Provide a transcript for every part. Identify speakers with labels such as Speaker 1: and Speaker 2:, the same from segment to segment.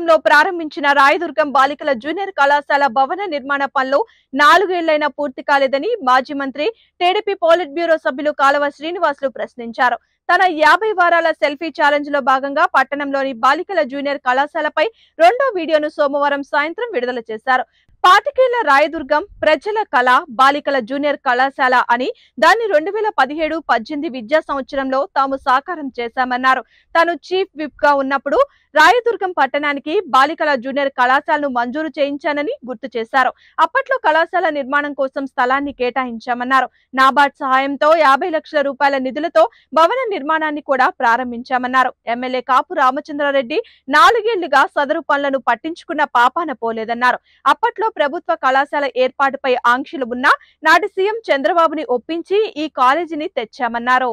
Speaker 1: రాయదుర్గంలో ప్రారంభించిన రాయదుర్గం బాలికల జూనియర్ కళాశాల భవన నిర్మాణ పనులు నాలుగేళ్లైనా పూర్తి కాలేదని మాజీ మంత్రి టీడీపీ పోలిట్ బ్యూరో సభ్యులు కాలవ శ్రీనివాసులు ప్రశ్నించారు తన యాభై వారాల సెల్ఫీ ఛాలెంజ్ లో భాగంగా పట్టణంలోని బాలికల జూనియర్ కళాశాలపై రెండో వీడియోను సోమవారం సాయంత్రం విడుదల చేశారు పాతికేళ్ల రాయదుర్గం ప్రజల కళ బాలికల జూనియర్ కళాశాల అని దాన్ని రెండు వేల పదిహేడు పద్దెనిమిది విద్యా సంవత్సరంలో తాము సాకారం చేశామన్నారు తాను చీఫ్ విప్ గా ఉన్నప్పుడు రాయదుర్గం పట్టణానికి బాలికల జూనియర్ కళాశాలను మంజూరు చేయించానని గుర్తు చేశారు అప్పట్లో కళాశాల నిర్మాణం కోసం స్థలాన్ని కేటాయించామన్నారు నాబార్డ్ సహాయంతో యాభై లక్షల రూపాయల నిధులతో భవన నిర్మాణాన్ని కూడా ప్రారంభించామన్నారు ఎమ్మెల్యే కాపు రామచంద్రారెడ్డి నాలుగేళ్లుగా సదరు పనులను పట్టించుకున్న పాపాన పోలేదన్నారు అప్పట్లో ప్రభుత్వ కళాశాల ఏర్పాటుపై ఆంక్షలు ఉన్నా నాటి సీఎం చంద్రబాబుని ఒప్పించి ఈ కాలేజీని తెచ్చామన్నారు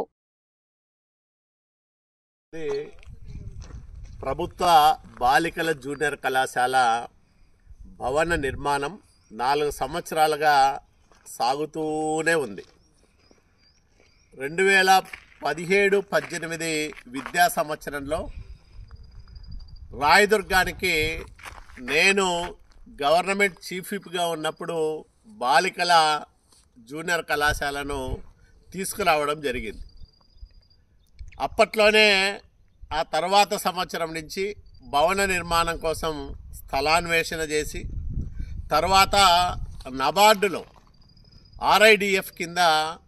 Speaker 2: ఇది ప్రభుత్వ బాలికల జూనియర్ కళాశాల భవన నిర్మాణం నాలుగు సంవత్సరాలుగా సాగుతూనే ఉంది రెండు వేల పదిహేడు పద్దెనిమిది విద్యా సంవత్సరంలో రాయదుర్గానికి నేను గవర్నమెంట్ చీఫ్ విప్గా ఉన్నప్పుడు బాలికల జూనియర్ కళాశాలను తీసుకురావడం జరిగింది అప్పట్లోనే ఆ తర్వాత సంవత్సరం నుంచి భవన నిర్మాణం కోసం స్థలాన్వేషణ చేసి తర్వాత నబార్డులో ఆర్ఐడిఎఫ్ కింద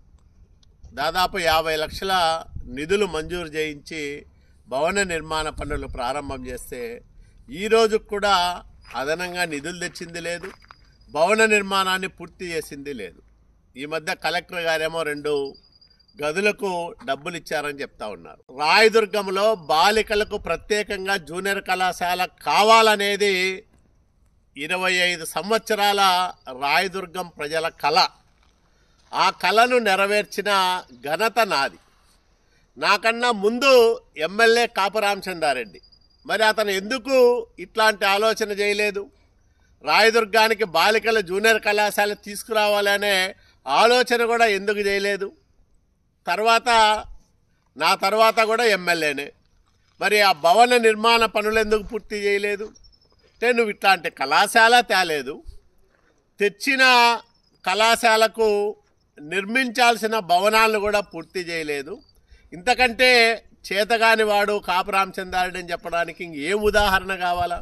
Speaker 2: దాదాపు యాభై లక్షల నిధులు మంజూరు చేయించి భవన నిర్మాణ పనులు ప్రారంభం చేస్తే ఈరోజు కూడా అదనంగా నిధులు తెచ్చింది లేదు భవన నిర్మాణాన్ని పూర్తి చేసింది లేదు ఈ మధ్య కలెక్టర్ గారేమో రెండు గదులకు డబ్బులు ఇచ్చారని చెప్తా ఉన్నారు రాయదుర్గంలో బాలికలకు ప్రత్యేకంగా జూనియర్ కళాశాల కావాలనేది ఇరవై ఐదు సంవత్సరాల రాయదుర్గం ప్రజల కళ ఆ కళను నెరవేర్చిన ఘనత నాది నాకన్నా ముందు ఎమ్మెల్యే కాపరామచంద్రారెడ్డి మరి అతను ఎందుకు ఇట్లాంటి ఆలోచన చేయలేదు రాయదుర్గానికి బాలికల జూనియర్ కళాశాల తీసుకురావాలనే ఆలోచన కూడా ఎందుకు చేయలేదు తర్వాత నా తర్వాత కూడా ఎమ్మెల్యేనే మరి ఆ భవన నిర్మాణ పనులు ఎందుకు పూర్తి చేయలేదు అంటే నువ్వు ఇట్లాంటి కళాశాల తేలేదు తెచ్చిన కళాశాలకు నిర్మించాల్సిన భవనాలను కూడా పూర్తి చేయలేదు ఇంతకంటే చేతగాని వాడు కాపు రామచంద్రారెడ్డి అని చెప్పడానికి ఇంకేం ఉదాహరణ కావాలా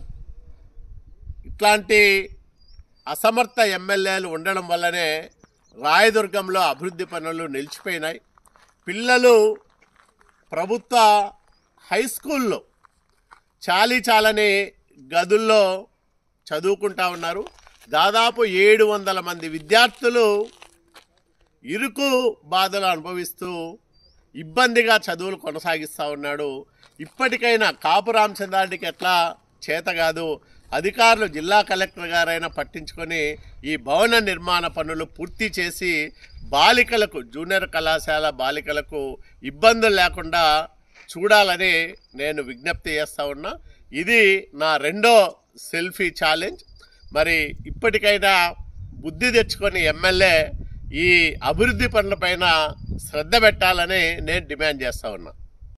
Speaker 2: ఇట్లాంటి అసమర్థ ఎమ్మెల్యేలు ఉండడం వల్లనే రాయదుర్గంలో అభివృద్ధి పనులు నిలిచిపోయినాయి పిల్లలు ప్రభుత్వ హై స్కూల్లో చాలీ చాలని గదుల్లో చదువుకుంటా ఉన్నారు దాదాపు ఏడు వందల మంది విద్యార్థులు ఇరుకు బాధలు అనుభవిస్తూ ఇబ్బందిగా చదువులు కొనసాగిస్తూ ఉన్నాడు ఇప్పటికైనా కాపు రామచంద్రారెడ్డికి ఎట్లా చేత కాదు అధికారులు జిల్లా కలెక్టర్ గారైనా పట్టించుకొని ఈ భవన నిర్మాణ పనులు పూర్తి చేసి బాలికలకు జూనియర్ కళాశాల బాలికలకు ఇబ్బందులు లేకుండా చూడాలని నేను విజ్ఞప్తి చేస్తా ఉన్నా ఇది నా రెండో సెల్ఫీ ఛాలెంజ్ మరి ఇప్పటికైనా బుద్ధి తెచ్చుకొని ఎమ్మెల్యే ఈ అభివృద్ధి పనులపైన శ్రద్ధ పెట్టాలని నేను డిమాండ్ చేస్తా ఉన్నా